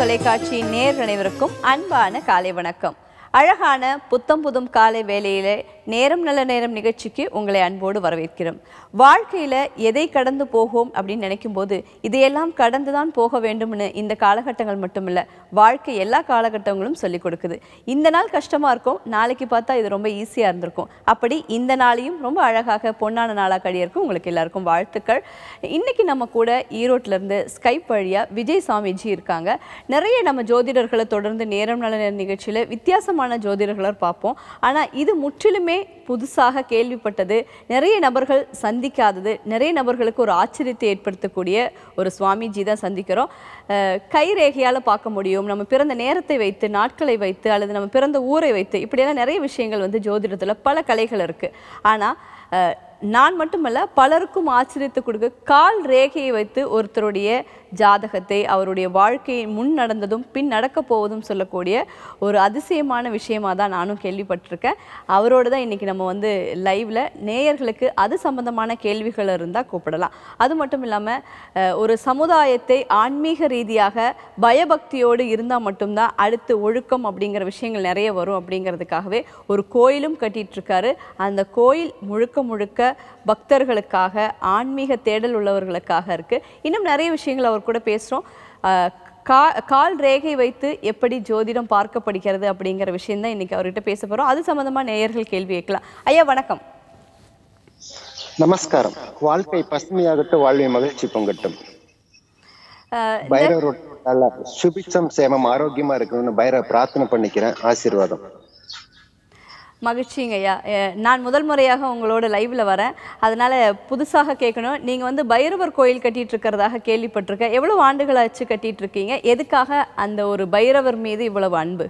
தொலைக்காட்சி நேர் அனைவருக்கும் அன்பான காலை வணக்கம் அழகான புத்தம் புதும் காலை வேளையிலே நேரம் நல்ல நேரம் நிகழ்ச்சிக்கு உங்களை அன்போடு வரவேற்கிறோம் வாழ்க்கையில எதை கடந்து போகும் அப்படின்னு நினைக்கும் போது இதையெல்லாம் கடந்து தான் போக வேண்டும்னு இந்த காலகட்டங்கள் மட்டும் இல்ல வாழ்க்கை எல்லா காலகட்டங்களும் சொல்லிக் கொடுக்குது இந்த நாள் கஷ்டமா இருக்கும் நாளைக்கு பார்த்தா இது ரொம்ப ஈஸியா இருந்திருக்கும் அப்படி இந்த நாளையும் ரொம்ப அழகாக பொன்னான நாளாக கழியறக்கும் உங்களுக்கு எல்லாருக்கும் வாழ்த்துக்கள் இன்னைக்கு நம்ம கூட ஈரோட்ல இருந்து ஸ்கைப் வழியா விஜய் சாமிஜி இருக்காங்க நிறைய நம்ம ஜோதிடர்களை தொடர்ந்து நேரம் நல்ல நேரம் நிகழ்ச்சியில வித்தியாசமான ஜோதிடர்களை பார்ப்போம் ஆனா இது முற்றிலுமே புதுசாக கேள்விப்பட்டது நிறைய நபர்கள் சந்திக்காதது நிறைய நபர்களுக்கு ஒரு ஆச்சரியத்தை ஏற்படுத்தக்கூடிய ஒரு சுவாமிஜி தான் சந்திக்கிறோம் அஹ் கை ரேகையால பார்க்க முடியும் நம்ம பிறந்த நேரத்தை வைத்து நாட்களை வைத்து அல்லது நம்ம பிறந்த ஊரை வைத்து இப்படியெல்லாம் நிறைய விஷயங்கள் வந்து ஜோதிடத்துல பல கலைகள் இருக்கு ஆனா அஹ், நான் மட்டுமல்ல பலருக்கும் ஆச்சரியத்தை கொடுக்க கால் ரேகையை வைத்து ஒருத்தருடைய ஜாதகத்தை அவருடைய வாழ்க்கையை முன் நடந்ததும் பின் நடக்க போவதும் சொல்லக்கூடிய ஒரு அதிசயமான விஷயமா தான் நானும் கேள்விப்பட்டிருக்கேன் அவரோட தான் இன்னைக்கு நம்ம வந்து லைவ்ல நேயர்களுக்கு அது சம்பந்தமான கேள்விகள் இருந்தால் கூப்பிடலாம் அது மட்டும் இல்லாமல் ஒரு சமுதாயத்தை ஆன்மீக ரீதியாக பயபக்தியோடு இருந்தால் மட்டும்தான் அடுத்து ஒழுக்கம் அப்படிங்கிற விஷயங்கள் நிறைய வரும் அப்படிங்கிறதுக்காகவே ஒரு கோயிலும் கட்டிட்டு இருக்காரு அந்த கோயில் முழுக்க முழுக்க பக்தர்களுக்காக ஆன்மீக தேடல் உள்ளவர்களுக்காக இருக்கு இன்னும் நிறைய விஷயங்கள் அவர் கூட பேசுகிறோம் கா கால் ரேகை வைத்து எப்படி ஜோதிடம் பார்க்கப்படுகிறது அப்படிங்கிற விஷயம் தான் இன்னைக்கு அவர்கிட்ட பேச போறோம் அது சம்பந்தமா நேயர்கள் கேள்வி கேட்கலாம் ஐயா வணக்கம் நமஸ்காரம் வாழ்க்கை பசுமையாகட்டும் வாழ்வை மகிழ்ச்சி பொங்கட்டும் அஹ், பைரவரோட நல்லா சுபிச்சம் சேமம் ஆரோக்கியமா இருக்கணும்னு பைரவ பிரார்த்தனை பண்ணிக்கிறேன் ஆசீர்வாதம் மகிழ்ச்சிங்க ஐயா அஹ், நான் முதல் முறையாக உங்களோட லைவ்ல வரேன் அதனால புதுசாக கேட்கணும் நீங்க வந்து பைரவர் கோயில் கட்டிட்டு இருக்கிறதாக கேள்விப்பட்டிருக்கேன் எவ்வளவு ஆண்டுகள் ஆச்சு கட்டிட்டு இருக்கீங்க எதுக்காக அந்த ஒரு பைரவர் மீது இவ்வளவு அன்பு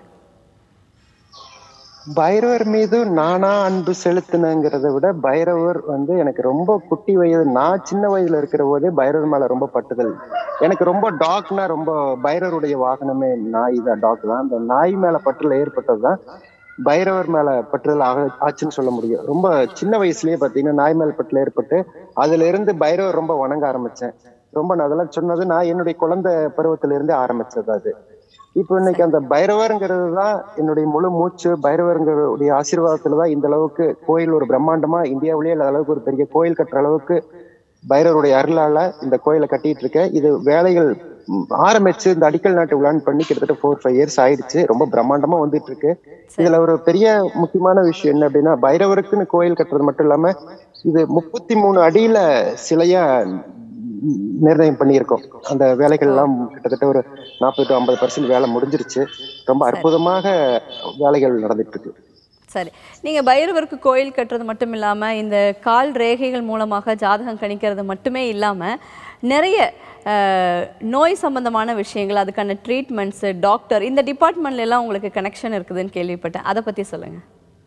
பைரவர் மீது நானா அன்பு செலுத்தினங்கிறத விட பைரவர் வந்து எனக்கு ரொம்ப குட்டி வயது நான் சின்ன வயதுல இருக்கிற போதே பைரவர் மேல ரொம்ப பட்டுதல் எனக்கு ரொம்ப டாக்னா ரொம்ப பைரவருடைய வாகனமே நாய் தான் டாக் தான் அந்த நாய் மேல பற்றுதல் ஏற்பட்டதுதான் பைரவர் மேல பற்றுதல் ஆக ஆச்சுன்னு சொல்ல முடியும் ரொம்ப சின்ன வயசுலயே பாத்தீங்கன்னா நாய் மேல பற்றுதல் ஏற்பட்டு அதுல இருந்து பைரவர் ரொம்ப வணங்க ஆரம்பிச்சேன் ரொம்ப நான் அதெல்லாம் சொன்னது நான் என்னுடைய குழந்தை பருவத்துல இருந்தே ஆரம்பிச்சது அது இப்போ இன்னைக்கு அந்த பைரவருங்கிறது தான் என்னுடைய முழு மூச்சு பைரவருங்கிறடைய ஆசீர்வாதத்துல தான் இந்த அளவுக்கு கோயில் ஒரு பிரம்மாண்டமா இந்தியாவிலேயே இல்லாத அளவுக்கு ஒரு பெரிய கோயில் கட்டுற அளவுக்கு பைரவருடைய அருளால இந்த கோயிலை கட்டிட்டு இருக்கேன் இது வேலைகள் ம், ஆரம்பிச்சு இந்த அடிக்கல் நாட்டு விழான்னு பண்ணி கிட்டத்தட்ட ஃபோர் ஃபைவ் இயர்ஸ் ஆயிடுச்சு ரொம்ப பிரம்மாண்டமா வந்துட்டு இருக்கு இதுல ஒரு பெரிய முக்கியமான விஷயம் என்ன அப்படின்னா பைரவருக்குன்னு கோயில் கட்டுறது மட்டும் இல்லாம இது முப்பத்தி மூணு அடியில சிலையா ம், நிர்ணயம் பண்ணியிருக்கோம் அந்த வேலைகள் எல்லாம் கிட்டத்தட்ட ஒரு நாற்பது டு ஐம்பது பர்சன்ட் வேலை முடிஞ்சிருச்சு ரொம்ப அற்புதமாக வேலைகள் நடந்துட்டு இருக்கு சரி நீங்க பைரவருக்கு கோயில் கட்டுறது மட்டும் இல்லாம இந்த கால் ரேகைகள் மூலமாக ஜாதகம் கணிக்கிறது மட்டுமே இல்லாம நிறைய அஹ், நோய் சம்பந்தமான விஷயங்கள் அதுக்கான ட்ரீட்மெண்ட்ஸ் டாக்டர் இந்த டிபார்ட்மெண்ட்ல எல்லாம் உங்களுக்கு கனெக்ஷன் இருக்குதுன்னு கேள்விப்பட்டேன் அதை பத்தி சொல்லுங்க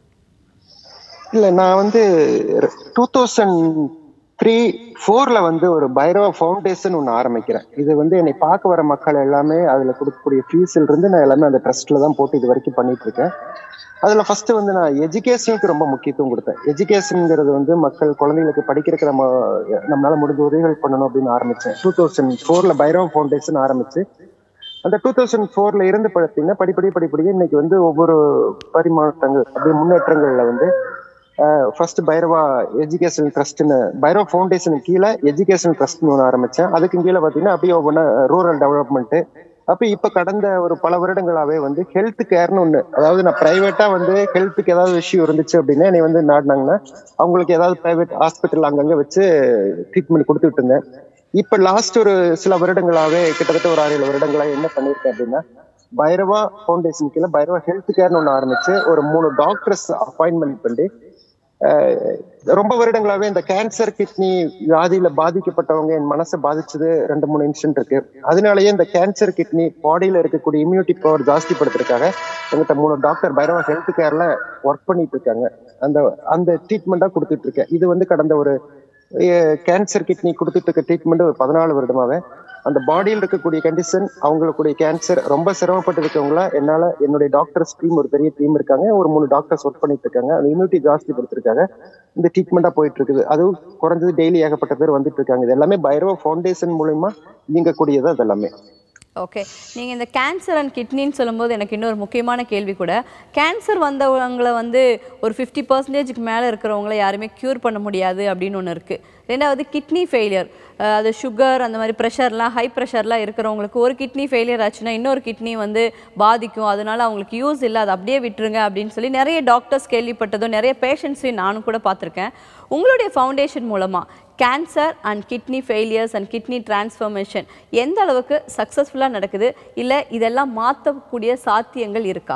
இல்ல நான் வந்து டூ தௌசண்ட் த்ரீ ஃபோர்ல வந்து ஒரு பைரவ ஃபவுண்டேஷன் ஒன்று ஆரம்பிக்கிறேன் இது வந்து என்னை பார்க்க வர மக்கள் எல்லாமே அதுல கொடுக்கக்கூடிய ஃபீஸ்ல இருந்து நான் எல்லாமே அந்த ட்ரஸ்ட்ல தான் போட்டு இது வரைக்கும் பண்ணிட்டு இருக்கேன் அதுல ஃபர்ஸ்ட் வந்து நான் எஜுகேஷனுக்கு ரொம்ப முக்கியத்துவம் கொடுத்தேன் எஜுகேஷனுங்கிறது வந்து மக்கள் குழந்தைகளுக்கு படிக்கிறதுக்கு நம்ம நம்மளால முடிஞ்ச உதவிகள் பண்ணணும் அப்படின்னு ஆரம்பிச்சேன் டூ தௌசண்ட் ஃபோர்ல பைரவ ஃபவுண்டேஷன் ஆரம்பிச்சு அந்த டூ தௌசண்ட் ஃபோர்ல இருந்து பார்த்தீங்கன்னா படிப்படி படிப்படியே இன்னைக்கு வந்து ஒவ்வொரு பரிமாற்றங்கள் அப்படியே முன்னேற்றங்கள்ல வந்து ஃபர்ஸ்ட் பைரவா எஜுகேஷன் ட்ரஸ்ட்னு பைரவா ஃபவுண்டேஷனுக்கு கீழே எஜுகேஷன் ட்ரஸ்ட்னு ஒன்று ஆரம்பிச்சேன் அதுக்கு கீழே பார்த்தீங்கன்னா அப்படியே ஒவ்வொன்று ரூரல் டெவலப்மெண்ட் அப்போ இப்போ கடந்த ஒரு பல வருடங்களாவே வந்து ஹெல்த் கேர்னு ஒன்று அதாவது நான் பிரைவேட்டா வந்து ஹெல்த்துக்கு ஏதாவது இஷ்யூ இருந்துச்சு அப்படின்னா என்னை வந்து நாடினாங்கன்னா அவங்களுக்கு ஏதாவது பிரைவேட் ஹாஸ்பிட்டல் அங்கங்க வச்சு ட்ரீட்மெண்ட் கொடுத்துட்டு இருந்தேன் இப்ப லாஸ்ட் ஒரு சில வருடங்களாவே கிட்டத்தட்ட ஒரு ஆறு ஏழு வருடங்களா என்ன பண்ணிருக்கேன் அப்படின்னா பைரவா ஃபவுண்டேஷன் கீழே பைரவா ஹெல்த் கேர்னு ஒன்று ஆரம்பிச்சு ஒரு மூணு டாக்டர்ஸ் அப்பாயின்மெண்ட் பண்ணி அஹ், ரொம்ப வருடங்களாவே இந்த கேன்சர் கிட்னி வியாதியில பாதிக்கப்பட்டவங்க என் மனசை பாதிச்சது ரெண்டு மூணு இன்சிடென்ட் இருக்கு அதனாலயே இந்த கேன்சர் கிட்னி பாடியில இருக்கக்கூடிய இம்யூனிட்டி பவர் ஜாஸ்திப்படுத்துறதுக்காக எங்கிட்ட மூணு டாக்டர் பைரவா ஹெல்த் கேர்ல ஒர்க் பண்ணிட்டு இருக்காங்க அந்த அந்த ட்ரீட்மெண்டா கொடுத்துட்டு இருக்கேன் இது வந்து கடந்த ஒரு கேன்சர் கிட்னி கொடுத்துட்டு இருக்க ட்ரீட்மெண்ட் ஒரு பதினாலு வருடமாவே அந்த பாடியில் இருக்கக்கூடிய கண்டிஷன் அவங்களுடைய கேன்சர் ரொம்ப சிரமப்பட்டு இருக்கவங்கள என்னால என்னுடைய டாக்டர்ஸ் டீம் ஒரு பெரிய டீம் இருக்காங்க ஒரு மூணு டாக்டர்ஸ் ஒர்க் பண்ணிட்டு இருக்காங்க அந்த இம்யூனிட்டி ஜாஸ்தி படுத்திருக்காங்க இந்த ட்ரீட்மெண்டா போயிட்டு இருக்குது அதுவும் குறைஞ்சது டெய்லி ஏகப்பட்ட பேர் வந்துட்டு இருக்காங்க இது எல்லாமே பைரவ ஃபவுண்டேஷன் மூலயமா இயங்கக்கூடியது அது எல்லாமே ஓகே நீங்கள் இந்த கேன்சர் அண்ட் கிட்னின்னு சொல்லும்போது எனக்கு இன்னொரு முக்கியமான கேள்வி கூட கேன்சர் வந்தவங்களை வந்து ஒரு ஃபிஃப்டி பர்சன்டேஜுக்கு மேலே இருக்கிறவங்கள யாருமே க்யூர் பண்ண முடியாது அப்படின்னு ஒன்று இருக்குது ரெண்டாவது கிட்னி ஃபெயிலியர் அது சுகர் அந்த மாதிரி ப்ரெஷர்லாம் ஹை ப்ரெஷர்லாம் இருக்கிறவங்களுக்கு ஒரு கிட்னி ஃபெயிலியர் ஆச்சுன்னா இன்னொரு கிட்னி வந்து பாதிக்கும் அதனால அவங்களுக்கு யூஸ் இல்லை அதை அப்படியே விட்டுருங்க அப்படின்னு சொல்லி நிறைய டாக்டர்ஸ் கேள்விப்பட்டதும் நிறைய பேஷண்ட்ஸையும் நானும் கூட பார்த்துருக்கேன் உங்களுடைய ஃபவுண்டேஷன் மூலமாக cancer and kidney failures and kidney transformation எந்த அளவுக்கு சக்ஸஸ்ஃபுல்லாக நடக்குது இல்லை இதெல்லாம் மாற்றக்கூடிய சாத்தியங்கள் இருக்கா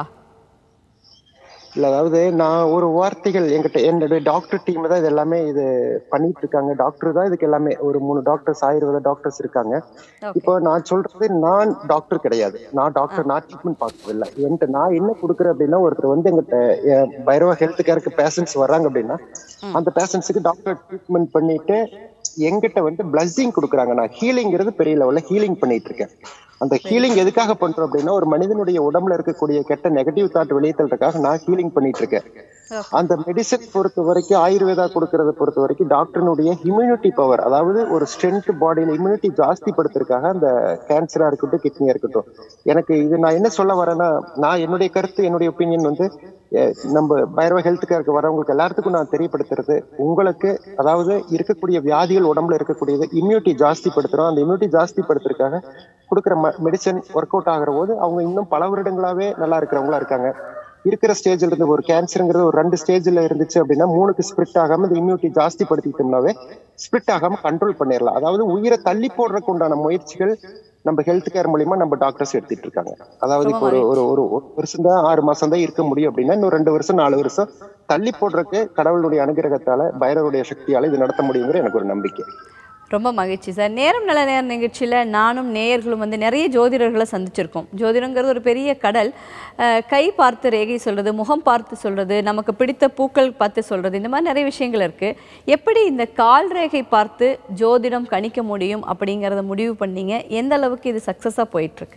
இல்ல அதாவது நான் ஒரு வார்த்தைகள் என்கிட்ட என்னுடைய டாக்டர் டீம் தான் இது எல்லாமே இது பண்ணிட்டு இருக்காங்க டாக்டர் தான் இதுக்கு எல்லாமே ஒரு மூணு டாக்டர்ஸ் ஆயுர்வேத டாக்டர்ஸ் இருக்காங்க Okay. இப்போ நான் சொல்றது நான் டாக்டர் கிடையாது நான் டாக்டர் நான் ட்ரீட்மெண்ட் பார்க்கறது இல்லை என்கிட்ட நான் என்ன கொடுக்குறேன் அப்படின்னா ஒருத்தர் வந்து எங்கிட்ட என் பைரவ ஹெல்த் கேருக்கு பேஷண்ட்ஸ் வர்றாங்க அப்படின்னா அந்த பேஷண்ட்ஸுக்கு டாக்டர் ட்ரீட்மெண்ட் பண்ணிட்டு எங்கிட்ட வந்து பிளஸ்ஸிங் கொடுக்குறாங்க நான் ஹீலிங்கிறது பெரிய லெவல்ல ஹீலிங் பண்ணிட்டு இருக்கேன் அந்த ஹீலிங் எதுக்காக பண்றோம் அப்படின்னா ஒரு மனிதனுடைய உடம்புல இருக்கக்கூடிய கெட்ட நெகட்டிவ் தாட் வெளியேற்றதுக்காக நான் ஹீலிங் பண்ணிட்டு இருக்கேன் அந்த மெடிசன் பொறுத்த வரைக்கும் ஆயுர்வேதா கொடுக்கறத பொறுத்த வரைக்கும் டாக்டர்னுடைய இம்யூனிட்டி பவர் அதாவது ஒரு ஸ்ட்ரென்த் பாடியில இம்யூனிட்டி ஜாஸ்தி படுத்துறதுக்காக அந்த கேன்சரா இருக்கட்டும் கிட்னியா இருக்கட்டும் எனக்கு இது நான் என்ன சொல்ல வரேன்னா நான் என்னுடைய கருத்து என்னுடைய ஒப்பீனியன் வந்து அஹ், நம்ம பைரவ ஹெல்த் கேருக்கு வரவங்களுக்கு எல்லாத்துக்கும் நான் தெரியப்படுத்துறது உங்களுக்கு அதாவது இருக்கக்கூடிய வியாதிகள் உடம்புல இருக்கக்கூடியது இம்யூனிட்டி ஜாஸ்தி படுத்துறோம் அந்த இம்யூனிட்டி ஜாஸ்தி படுத்துறதுக்காக கொடுக்குற மெடிசன் ஒர்க் அவுட் ஆகிற போது அவங்க இன்னும் பல வருடங்களாவே நல்லா இருக்கிறவங்களா இருக்காங்க இருக்கிற ஸ்டேஜ்ல இருந்து ஒரு கேன்சருங்கிறது ஒரு ரெண்டு ஸ்டேஜ்ல இருந்துச்சு அப்படின்னா மூணுக்கு ஸ்பிரிட் ஆகாம இந்த இம்யூனிட்டி ஜாஸ்தி படுத்திட்டோம்னாவே ஸ்பிரிட் ஆகாம கண்ட்ரோல் பண்ணிடலாம் அதாவது உயிரை தள்ளி போடுறதுக்கு உண்டான முயற்சிகள் நம்ம ஹெல்த் கேர் மூலியமா நம்ம டாக்டர்ஸ் எடுத்துட்டு இருக்காங்க அதாவது இப்போ ஒரு ஒரு ஒரு ஒரு வருஷம் தான் ஆறு மாசம் தான் இருக்க முடியும் அப்படின்னா இன்னும் ரெண்டு வருஷம் நாலு வருஷம் தள்ளி போடுறதுக்கு கடவுளுடைய அனுகிரகத்தால பைரவருடைய சக்தியால இது நடத்த முடியுங்கிற எனக்கு ஒரு நம்பிக்கை ரொம்ப மகிழ்ச்சி சார் நேரம் நல்ல நேரம் நிகழ்ச்சியில் நானும் நேயர்களும் வந்து நிறைய ஜோதிடர்களை சந்திச்சிருக்கோம் ஜோதிடங்கிறது ஒரு பெரிய கடல் அஹ், கை பார்த்து ரேகை சொல்கிறது முகம் பார்த்து சொல்கிறது நமக்கு பிடித்த பூக்கள் பார்த்து சொல்கிறது இந்த மாதிரி நிறைய விஷயங்கள் இருக்குது எப்படி இந்த கால் ரேகை பார்த்து ஜோதிடம் கணிக்க முடியும் அப்படிங்கிறத முடிவு பண்ணீங்க எந்த அளவுக்கு இது சக்ஸஸாக போயிட்டுருக்கு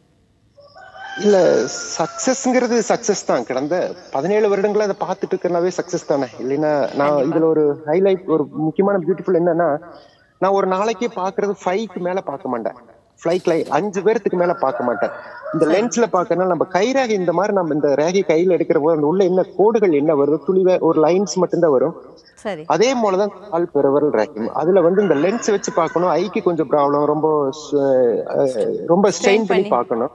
இல்ல சக்சஸ்ங்கிறது சக்சஸ் தான் கடந்த பதினேழு வருடங்களா அதை பார்த்துட்டு இருக்கனாவே சக்சஸ் தானே இல்லைன்னா நான் இதுல ஒரு ஹைலைட் ஒரு முக்கியமான பியூட்டிஃபுல் என்னன்னா நான் ஒரு நாளைக்கு பாக்குறது ஃபைவ்க்கு மேல பார்க்க மாட்டேன் ஃபிளைட் லை அஞ்சு பேர்த்துக்கு மேல பார்க்க மாட்டேன் இந்த லென்ஸ்ல பாக்கறதுனால நம்ம கை ரேகை இந்த மாதிரி நம்ம இந்த ரேகை கையில எடுக்கிற போது அந்த உள்ள என்ன கோடுகள் என்ன வருது துளிவ ஒரு லைன்ஸ் மட்டும்தான் வரும் சரி அதே போலதான் கால் பெருவரல் ரேக்கிங் அதுல வந்து இந்த லென்ஸ் வச்சு பார்க்கணும் ஐக்கு கொஞ்சம் ப்ராப்ளம் ரொம்ப சு- அஹ் ரொம்ப ஸ்ட்ரெயின் பண்ணி பார்க்கணும்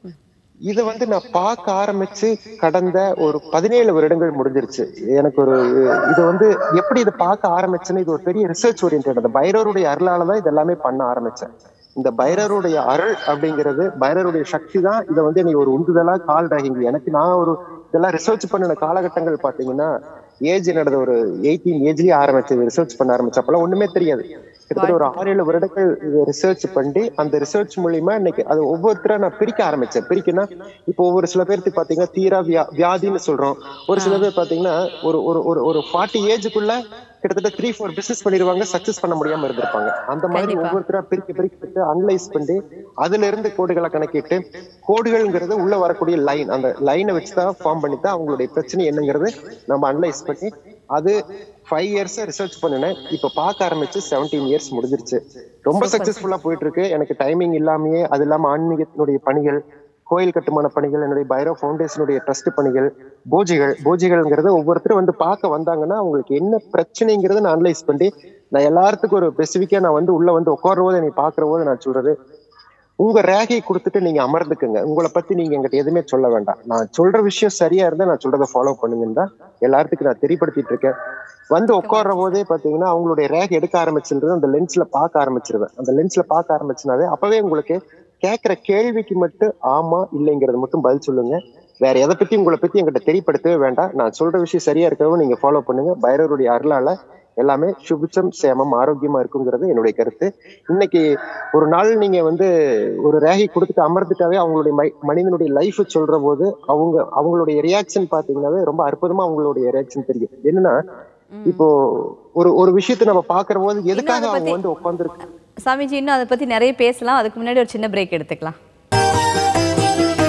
இத வந்து நான் பார்க்க ஆரம்பிச்சு கடந்த ஒரு பதினேழு வருடங்கள் முடிஞ்சிருச்சு எனக்கு ஒரு இது வந்து எப்படி இதை பார்க்க ஆரம்பிச்சேன்னு இது ஒரு பெரிய ரிசர்ச் ஓரியன்ட் அந்த பைரவருடைய அருளால தான் இது எல்லாமே பண்ண ஆரம்பிச்சேன் இந்த பைரவருடைய அருள் அப்படிங்கிறது பைரவருடைய சக்தி தான் இதை வந்து எனக்கு ஒரு உந்துதலா கால் ரேகிங் எனக்கு நான் ஒரு இதெல்லாம் ரிசர்ச் பண்ணின காலகட்டங்கள் பாத்தீங்கன்னா ஏஜ் நடந்த ஒரு எயிட்டீன் ஏஜ்லயே ஆரம்பிச்சது ரிசர்ச் பண்ண ஆரம்பிச்சு அப்பெல்லாம் ஒண்ணுமே தெரியாது கிட்டத்தட்ட ஒரு ஆறு ஏழு வருடங்கள் ரிசர்ச் பண்ணி அந்த ரிசர்ச் மூலியமா இன்னைக்கு அது ஒவ்வொருத்தரா நான் பிரிக்க ஆரம்பிச்சேன் பிரிக்கனா இப்போ ஒவ்வொரு சில பேருக்கு பாத்தீங்கன்னா தீரா வியா வியாதின்னு சொல்றோம் ஒரு சில பேர் பாத்தீங்கன்னா ஒரு ஒரு ஒரு ஒரு ஃபார்ட்டி ஏஜுக்குள்ள கிட்டத்தட்ட த்ரீ ஃபோர் பிசினஸ் பண்ணிடுவாங்க சக்சஸ் பண்ண முடியாம இருந்திருப்பாங்க அந்த மாதிரி கண்டிப்பா. ஒவ்வொருத்தரா பிரிக்க பிரிக்கிட்டு அனலைஸ் பண்ணி அதுல இருந்து கோடுகளை கணக்கிட்டு கோடுகள்ங்கிறது உள்ள வரக்கூடிய லைன் அந்த லைனை வச்சுதான் ஃபார்ம் பண்ணி தான் அவங்களுடைய பிரச்சனை என்னங்கிறது நம்ம அனலைஸ் பண்ணி அது ஃபைவ் இயர்ஸ் ரிசர்ச் பண்ணினேன் இப்ப பார்க்க ஆரம்பிச்சு செவன்டீன் இயர்ஸ் முடிஞ்சிருச்சு ரொம்ப சக்சஸ்ஃபுல்லா போயிட்டு இருக்கு எனக்கு டைமிங் இல்லாமயே அது இல்லாம ஆன்மீகத்தினுடைய பணிகள் கோயில் கட்டுமான பணிகள் என்னுடைய பைரோ ஃபவுண்டேஷனுடைய ட்ரஸ்ட் பணிகள் பூஜைகள் பூஜைகள்ங்கிறது ஒவ்வொருத்தரும் வந்து பார்க்க வந்தாங்கன்னா அவங்களுக்கு என்ன பிரச்சனைங்கிறத நான் அனலைஸ் பண்ணி நான் எல்லாத்துக்கும் ஒரு ஸ்பெசிஃபிக்கா நான் வந்து உள்ள வந்து உட்கார போது என்னை பாக்குற போது நான் சொல்றது உங்க ரேகையை கொடுத்துட்டு நீங்க அமர்ந்துக்குங்க உங்களை பத்தி நீங்க எங்கிட்ட எதுவுமே சொல்ல வேண்டாம் நான் சொல்ற விஷயம் சரியா இருந்தா நான் சொல்றதை ஃபாலோ பண்ணுங்கன்னு தான் எல்லாத்துக்கும் நான் தெரியப்படுத்திட்டு இருக்கேன் வந்து உட்கார்ற போதே பாத்தீங்கன்னா அவங்களுடைய ரேகை எடுக்க ஆரம்பிச்சுன்றது அந்த லென்ஸ்ல பார்க்க ஆரம்பிச்சிருவேன் அந்த லென்ஸ்ல பார்க்க ஆரம்பிச்சுனாவே அப்பவே உங்களுக்கு கேட்கிற கேள்விக்கு மட்டும் ஆமா இல்லைங்கிறது மட்டும் பதில் சொல்லுங்க வேற எதை பத்தி உங்களை பத்தி எங்கிட்ட தெரியப்படுத்தவே வேண்டாம் நான் சொல்ற விஷயம் சரியா இருக்கவும் நீங்க ஃபாலோ பண்ணுங்க பைரவருடைய அருளால எல்லாமே சுபிச்சம் சேமம் ஆரோக்கியமா இருக்குங்கிறது என்னுடைய கருத்து இன்னைக்கு ஒரு நாள் நீங்க வந்து ஒரு ரேகை கொடுத்துட்டு அமர்ந்துட்டாவே அவங்களுடைய மை- மனிதனுடைய லைஃப் சொல்ற போது அவங்க அவங்களுடைய ரியாக்ஷன் பாத்தீங்கன்னாவே ரொம்ப அற்புதமா அவங்களுடைய ரியாக்ஷன் தெரியும் என்னன்னா இப்போ ஒரு ஒரு விஷயத்தை நம்ம பாக்குற போது எதுக்காக அதை அவங்க பத்தி- வந்து உட்காந்துருக்கு சாமிஜி இன்னும் அதை பற்றி நிறைய பேசலாம் அதுக்கு முன்னாடி ஒரு சின்ன பிரேக் எடுத்துக்கலாம்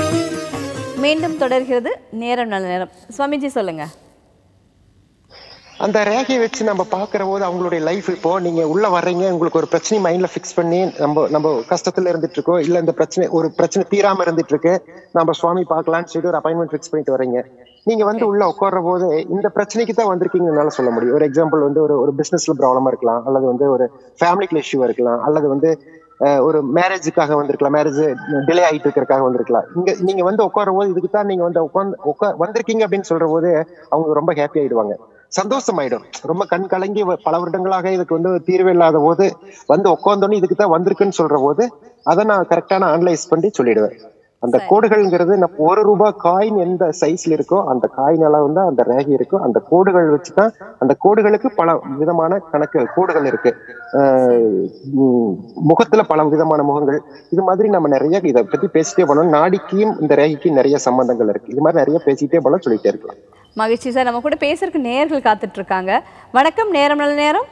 மீண்டும் தொடர்கிறது நேரம் நல்ல நேரம் சுவாமிஜி சொல்லுங்க அந்த ரேகையை வச்சு நம்ம பாக்குற போது அவங்களுடைய லைஃப் இப்போ நீங்க உள்ள வர்றீங்க உங்களுக்கு ஒரு பிரச்சனை மைண்ட்ல ஃபிக்ஸ் பண்ணி நம்ம நம்ம கஷ்டத்துல இருந்துட்டு இருக்கோம் இல்ல இந்த பிரச்சனை ஒரு பிரச்சனை தீராம இருந்துட்டு இருக்கு நம்ம சுவாமி பார்க்கலாம்னு சொல்லிட்டு ஒரு அப்பாயின்மெண்ட் ஃபிக்ஸ் பண்ணிட்டு வர்றீங்க நீங்க வந்து உள்ள உட்கார்ற போது இந்த பிரச்சனைக்கு தான் வந்திருக்கீங்கனால சொல்ல முடியும் ஒரு எக்ஸாம்பிள் வந்து ஒரு ஒரு பிசினஸ்ல ப்ராப்ளமா இருக்கலாம் அல்லது வந்து ஒரு ஃபேமிலிக்குள்ள இஷ்யூ இருக்கலாம் அல்லது வந்து அஹ், ஒரு மேரேஜுக்காக வந்திருக்கலாம் மேரேஜ் டிலே ஆயிட்டு இருக்கிறதுக்காக வந்திருக்கலாம் இங்க நீங்க வந்து உட்கார போது இதுக்கு தான் நீங்க வந்து உட்காந்து உட்கா வந்திருக்கீங்க அப்படின்னு சொல்ற போது அவங்க ரொம்ப ஹாப்பி ஆயிடுவாங்க சந்தோஷமாயிடும் ரொம்ப கண் கலங்கி வ- பல வருடங்களாக இதுக்கு வந்து ஒரு தீர்வு இல்லாத போது வந்து உட்காந்தோன்னு இதுக்கு தான் வந்திருக்குன்னு சொல்ற போது அதை நான் கரெக்டான அனலைஸ் பண்ணி சொல்லிடுவேன் அந்த சரி. கோடுகள்ங்கிறது நம்ம ஒரு ரூபாய் காயின் எந்த சைஸ்ல இருக்கோ அந்த காயின் அளவு தான் அந்த ரேகை இருக்கும் அந்த கோடுகள் வச்சுதான் அந்த கோடுகளுக்கு பல விதமான கணக்கு கோடுகள் இருக்கு ஆஹ் உம் முகத்துல பல விதமான முகங்கள் இது மாதிரி நம்ம நிறைய இதை பத்தி பேசிட்டே போனோம் நாடிக்கும் இந்த ரேகைக்கும் நிறைய சம்பந்தங்கள் இருக்கு இது மாதிரி நிறைய பேசிட்டே போல சொல்லிட்டே இருக்கலாம் மகிழ்ச்சி சார் நம்ம கூட பேசுறதுக்கு நேர்கள் காத்துட்டு இருக்காங்க வணக்கம் நேரம் நல்ல நேரம்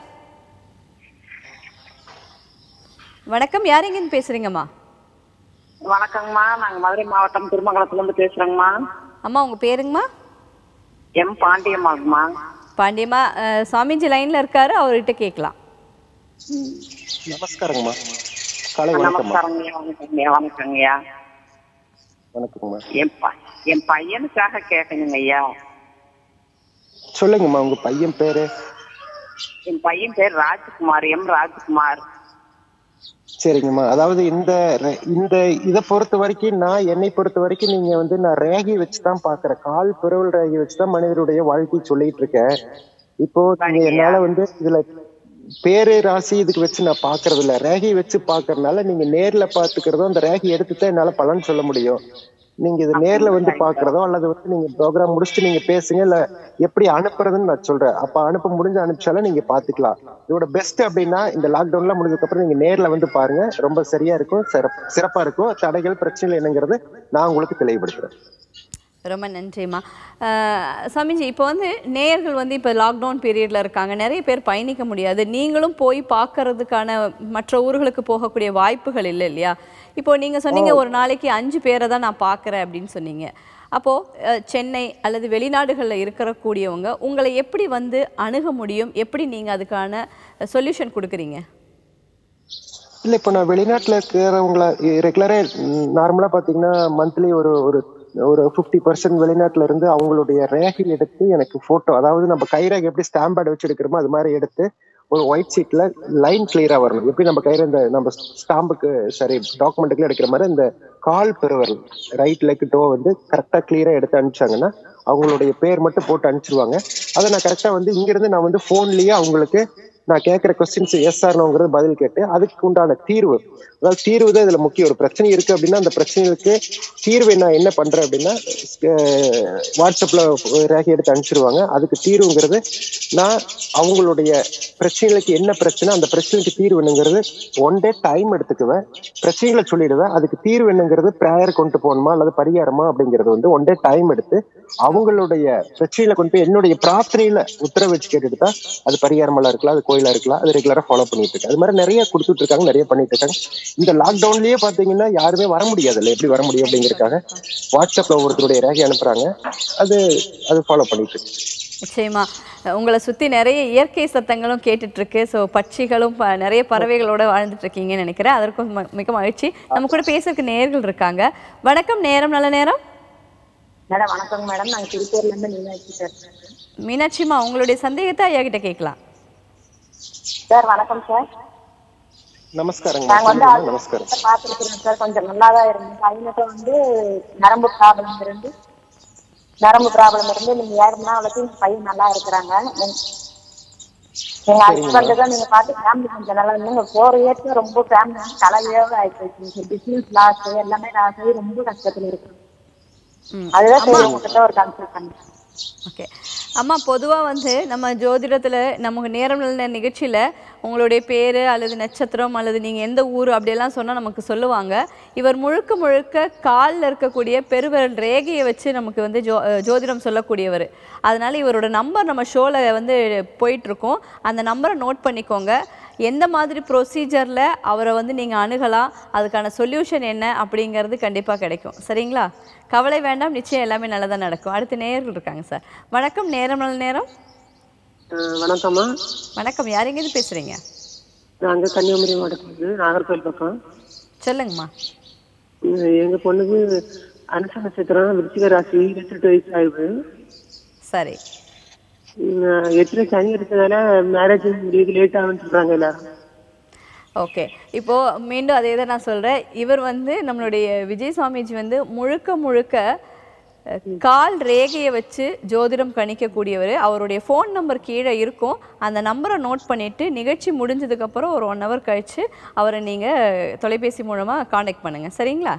வணக்கம் யார் எங்கேருந்து பேசுறீங்கம்மா வணக்கங்கம்மா நாங்க மதுரை மாவட்டம் திருமங்கலத்துல இருந்து பேசுறோங்கம்மா அம்மா உங்க பேருங்கம்மா எம் பாண்டியம்மாங்கம்மா பாண்டியம்மா அஹ், சுவாமிஜி லைன்ல இருக்காரு அவர்கிட்ட கேட்கலாம் நமஸ்காரங்கம்மா காலை வணக்கம்மா நமஸ்காரங்கய்யா வணக்கங்கய்யா வணக்கங்கய்யா வணக்கங்கம்மா என் ப என் பையனுக்காக கேட்கணுங்க ஐயா சொல்லுங்கம்மா உங்க பையன் பேரு என் பையன் பேர் ராஜ்குமார் எம் ராஜ்குமார் சரிங்கம்மா அதாவது இந்த ரெ- இந்த இதை பொறுத்த வரைக்கும் நான் என்னை பொறுத்த வரைக்கும் நீங்க வந்து நான் ரேகை வச்சு தான் பாக்குறேன் கால் பிறவல் ரேகை வச்சு தான் மனிதருடைய வாழ்க்கை சொல்லிட்டு இருக்கேன் இப்போ நீங்க என்னால வந்து இதுல பேரு ராசி இதுக்கு வச்சு நான் பாக்குறது இல்ல ரேகை வச்சு பாக்குறதுனால நீங்க நேர்ல பாத்துக்கிறதோ அந்த ரேகை எடுத்து தான் என்னால பலன் சொல்ல முடியும் நீங்க இது நேர்ல வந்து பாக்குறதோ அல்லது வந்து நீங்க ப்ரோக்ராம் முடிச்சுட்டு நீங்க பேசுங்க இல்ல எப்படி அனுப்புறதுன்னு நான் சொல்றேன் அப்ப அனுப்ப முடிஞ்சு அனுப்பிச்சாலும் நீங்க பாத்துக்கலாம் இதோட பெஸ்ட் அப்படின்னா இந்த லாக்டவுன்ல முடிஞ்சதுக்கு அப்புறம் நீங்க நேர்ல வந்து பாருங்க ரொம்ப சரியா இருக்கும் சிறப்- சிறப்பா இருக்கும் தடைகள் பிரச்சனை என்னங்கிறது நான் உங்களுக்கு தெளிவுபடுத்துறேன் ரொம்ப நன்றிம்மா அஹ், சாமிஜி இப்போ வந்து நேயர்கள் வந்து இப்போ லாக்டவுன் பீரியட்ல இருக்காங்க நிறைய பேர் பயணிக்க முடியாது நீங்களும் போய் பார்க்கறதுக்கான மற்ற ஊர்களுக்கு போகக்கூடிய வாய்ப்புகள் இல்லை இல்லையா இப்போ நீங்க சொன்னீங்க ஒரு நாளைக்கு அஞ்சு பேரை தான் நான் பார்க்குறேன் அப்படின்னு சொன்னீங்க அப்போ அஹ், சென்னை அல்லது வெளிநாடுகளில் இருக்கிற கூடியவங்க உங்களை எப்படி வந்து அணுக முடியும் எப்படி நீங்க அதுக்கான சொல்யூஷன் கொடுக்குறீங்க இல்ல இப்ப நான் வெளிநாட்டுல இருக்கிறவங்கள ரெகுலரா நார்மலா பாத்தீங்கன்னா மந்த்லி ஒரு ஒரு ஒரு ஃபிஃப்டி பர்சன்ட் வெளிநாட்டுல இருந்து அவங்களுடைய ரேகை எடுத்து எனக்கு போட்டோ அதாவது நம்ம கைரேகை எப்படி ஸ்டாம்ப் பேட் வச்சு எடுக்கிறோமோ அது மாதிரி எடுத்து ஒரு ஒயிட் ஷீட்ல லைன் கிளியரா வரணும் எப்படி நம்ம கையில இந்த நம்ம ஸ்டாம்புக்கு சரி டாக்குமெண்ட்டுக்குள்ள எடுக்கிற மாதிரி இந்த கால் பெருவரல் ரைட் லெக் டோ வந்து கரெக்டா கிளியரா எடுத்து அனுப்பிச்சாங்கன்னா அவங்களுடைய பேர் மட்டும் போட்டு அனுப்பிச்சிருவாங்க அதை நான் கரெக்டா வந்து இங்க இருந்து நான் வந்து போன்லயே அவங்களுக்கு நான் கேட்கிற கொஸ்டின்ஸ் எஸ் ஆர்னோங்கிறது பதில் கேட்டு அதுக்கு உண்டான தீர்வு அதாவது தீர்வு தான் இதுல முக்கியம் ஒரு பிரச்சனை இருக்கு அப்படின்னா அந்த பிரச்சனைகளுக்கு தீர்வு நான் என்ன பண்றேன் அப்படின்னா அஹ், வாட்ஸ்அப்ல ரேகை எடுத்து அனுப்பிச்சிருவாங்க அதுக்கு தீர்வுங்கிறது நான் அவங்களுடைய பிரச்சனைகளுக்கு என்ன பிரச்சனை அந்த பிரச்சனைக்கு தீர்வு என்னங்கிறது ஒன் டே டைம் எடுத்துக்குவேன் பிரச்சனைகளை சொல்லிடுவேன் அதுக்கு தீர்வு என்னங்கிறது ப்ரேயர் கொண்டு போகணுமா அல்லது பரிகாரமா அப்படிங்கிறது வந்து ஒன் டே டைம் எடுத்து அவங்களுடைய பிரச்சனைகளை கொண்டு போய் என்னுடைய பிரார்த்தனையில உத்தரவு வச்சு கேட்டுட்டு தான் அது பரிகாரமெல்லாம் இருக்கலாம் அது கோயிலா இருக்கலாம் அது ரெகுலரா ஃபாலோ பண்ணிட்டு இருக்கேன் அது மாதிரி நிறைய கொடுத்துட்டு இருக்காங்க நிறைய பண்ணிட்டு இருக்காங்க இந்த லாக்டவுன்லயே பாத்தீங்கன்னா யாருமே வர முடியாதுல்ல எப்படி வர முடியும் அப்படிங்கறதுக்காக வாட்ஸ்அப்ல ஒருத்தருடைய ரேகை அனுப்புறாங்க அது அது ஃபாலோ பண்ணிட்டு இருக்கு நிச்சயமா உங்களை சுத்தி நிறைய இயற்கை சத்தங்களும் கேட்டுட்டு இருக்கு ஸோ பட்சிகளும் ப- நிறைய பறவைகளோட வாழ்ந்துட்டு இருக்கீங்கன்னு நினைக்கிறேன் அதற்கும் ம- மிக மகிழ்ச்சி நம்ம கூட பேசுறதுக்கு நேர்கள் இருக்காங்க வணக்கம் நேரம் நல்ல நேரம் மேடம் வணக்கங்க மேடம் நாங்க திருப்பூர்ல இருந்து மீனாட்சி பேசுறேன் மீனாட்சிமா உங்களுடைய சந்தேகத்தை ஐயா கிட்ட கேட்கலாம் சார் வணக்கம் சார் நமஸ்காரங்க நாங்க வந்து சொல்லுங்க, நமஸ்காரம் பார்த்துருக்கிறோம் சார் கொஞ்சம் நல்லா தான் இருந்தது பையனுக்கு வந்து நரம்பு ப்ராப்ளம் இருந்து நரம்பு ப்ராப்ளம் இருந்து நீங்க ஏழு நாள் வரைக்கும் எங்க பையன் நல்லா இருக்கிறாங்க எங்க- எங்க ஹஸ்பண்ட் தான் நீங்க பார்த்து ஃபேமிலி கொஞ்சம் நல்லா இருந்தீங்க ஃபோர் இயர்ஸ் ரொம்ப ஃபேமிலி தலையோட ஆயிடுச்சு பிசினஸ் லாஸ் எல்லாமே லாஸ் ஆகி ரொம்ப கஷ்டத்துல இருக்கு ம். அதுதான் சரி உங்ககிட்ட ஒரு கன்சல்ட் பண்ணேன் ஓகே அம்மா பொதுவாக வந்து நம்ம ஜோதிடத்தில் நமக்கு நேரம் நல்ல நிகழ்ச்சியில் உங்களுடைய பேர் அல்லது நட்சத்திரம் அல்லது நீங்கள் எந்த ஊர் அப்படியெல்லாம் சொன்னால் நமக்கு சொல்லுவாங்க இவர் முழுக்க முழுக்க காலில் இருக்கக்கூடிய பெருவிரல் ரேகையை வச்சு நமக்கு வந்து ஜோ அஹ் ஜோதிடம் சொல்லக்கூடியவர் அதனால இவரோட நம்பர் நம்ம ஷோவில் வந்து போயிட்டுருக்கோம் அந்த நம்பரை நோட் பண்ணிக்கோங்க எந்த மாதிரி ப்ரொசீஜரில் அவரை வந்து நீங்கள் அணுகலாம் அதுக்கான சொல்யூஷன் என்ன அப்படிங்கிறது கண்டிப்பாக கிடைக்கும் சரிங்களா கவலை வேண்டாம் நிச்சயம் எல்லாமே நல்லதாக நடக்கும் அடுத்து நேயர்கள் இருக்காங்க சார் வணக்கம் நேரம் நல்ல நேரம் அஹ் வணக்கம்மா வணக்கம் யார் எங்கேருந்து பேசுறீங்க நாங்க கன்னியாகுமரி மாவட்டத்துலேருந்து நாகர்கோவில் பக்கம் சொல்லுங்கம்மா உம் எங்க பொண்ணுக்கு அனுச நட்சத்திரம் விருச்சிக ராசி இருபத்தெட்டு வயசு ஆகுது சரி உம் எட்டுல சனி இருக்கிறதால மேரேஜ் முடியுது லேட் ஆகுன்னு சொல்றாங்க எல்லாரும் ஓகே இப்போ மீண்டும் அதே தான் நான் சொல்றேன் இவர் வந்து நம்மளுடைய விஜய் சுவாமிஜி வந்து முழுக்க முழுக்க அஹ், கால் ரேகையை வச்சு ஜோதிடம் கணிக்கக்கூடியவர் அவருடைய ஃபோன் நம்பர் கீழே இருக்கும் அந்த நம்பரை நோட் பண்ணிட்டு நிகழ்ச்சி முடிஞ்சதுக்கப்புறம் ஒரு ஒன் ஹவர் கழிச்சு அவரை நீங்கள் தொலைபேசி மூலமாக காண்டாக்ட் பண்ணுங்க சரிங்களா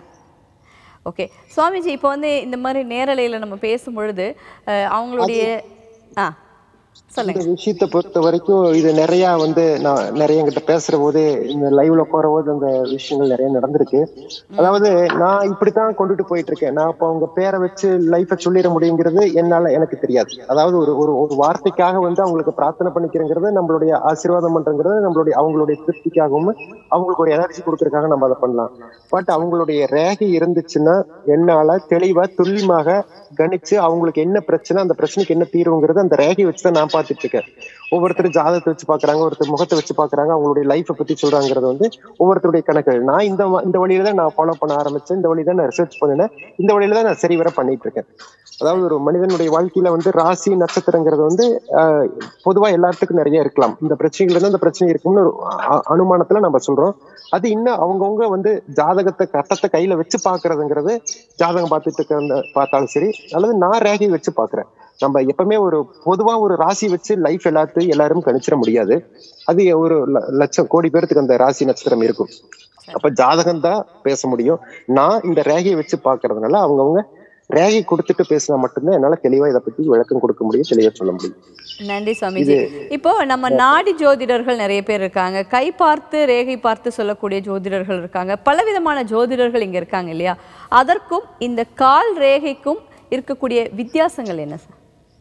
ஓகே சுவாமிஜி இப்போ வந்து இந்த மாதிரி நேரலையில் நம்ம பேசும் பொழுது அஹ், அவங்களுடைய ஆ சொல்லுங்க இந்த விஷயத்தை பொறுத்த வரைக்கும் இது நிறைய வந்து நான் நிறைய என்கிட்ட பேசுற போது இந்த லைவ்ல போற போது அந்த விஷயங்கள் நிறைய நடந்திருக்கு அதாவது நான் இப்படித்தான் கொண்டுட்டு போயிட்டு இருக்கேன் நான் இப்போ அவங்க பேரை வச்சு லைஃப சொல்லிட முடியுங்கிறது என்னால எனக்கு தெரியாது அதாவது ஒரு ஒரு ஒரு வார்த்தைக்காக வந்து அவங்களுக்கு பிரார்த்தனை பண்ணிக்கிறங்கிறது நம்மளுடைய ஆசீர்வாதம் பண்றங்கிறது நம்மளுடைய அவங்களுடைய திருப்திக்காகவும் அவங்களுக்கு ஒரு எனர்ஜி கொடுக்கறதுக்காக நம்ம அதை பண்ணலாம் பட் அவங்களுடைய ரேகை இருந்துச்சுன்னா என்னால தெளிவா துல்லியமாக கணிச்சு அவங்களுக்கு என்ன பிரச்சனை அந்த பிரச்சனைக்கு என்ன தீர்வுங்கிறது அந்த ரேகையை வச்சு தான் நான் பார்த்துட்டு இருக்கேன் ஒவ்வொருத்தர் ஜாதகத்தை வச்சு பாக்குறாங்க ஒருத்தர் முகத்தை வச்சு பாக்குறாங்க அவங்களுடைய லைஃப்பை பத்தி சொல்றாங்கிறது வந்து ஒவ்வொருத்தருடைய கணக்குகள் நான் இந்த வ- இந்த வழியில தான் நான் ஃபாலோ பண்ண ஆரம்பிச்சேன் இந்த வழியில தான் நான் ரிசர்ச் பண்ணினேன் இந்த வழியில தான் நான் சரி வர பண்ணிட்டு இருக்கேன் அதாவது ஒரு மனிதனுடைய வாழ்க்கையில வந்து ராசி நட்சத்திரங்கிறது வந்து ஆஹ், பொதுவா எல்லாத்துக்கும் நிறைய இருக்கலாம் இந்த பிரச்சனைகள் இருந்து அந்த பிரச்சனை இருக்கும்னு ஒரு அ- அனுமானத்துல நம்ம சொல்றோம் அது இன்னும் அவங்கவுங்க வந்து ஜாதகத்தை கட்டத்தை கையில வச்சு பாக்குறதுங்கிறது ஜாதகம் பார்த்துட்டு இருக்க பார்த்தாலும் சரி அல்லது நான் ரேகை வச்சு பாக்குறேன் நம்ம எப்பவுமே ஒரு பொதுவா ஒரு ராசி வச்சு லைஃப் எல்லாத்தையும் எல்லாரும் கணிச்சிட முடியாது அது ஒரு ல- லட்சம் கோடி பேர்த்துக்கு அந்த ராசி நட்சத்திரம் இருக்கும் அப்ப ஜாதகம் தான் பேச முடியும் நான் இந்த ரேகையை வச்சு பாக்குறதுனால அவங்கவுங்க ரேகை கொடுத்துட்டு பேசினா மட்டும்தான் என்னால தெளிவா இதை பத்தி விளக்கம் கொடுக்க முடியும் தெளிவா சொல்ல முடியும் நன்றி சுவாமிஜி இப்போ நம்ம நாடி ஜோதிடர்கள் நிறைய பேர் இருக்காங்க கை பார்த்து ரேகை பார்த்து சொல்லக்கூடிய ஜோதிடர்கள் இருக்காங்க பலவிதமான ஜோதிடர்கள் இங்க இருக்காங்க இல்லையா அதற்கும் இந்த கால் ரேகைக்கும் இருக்கக்கூடிய வித்தியாசங்கள் என்ன சார்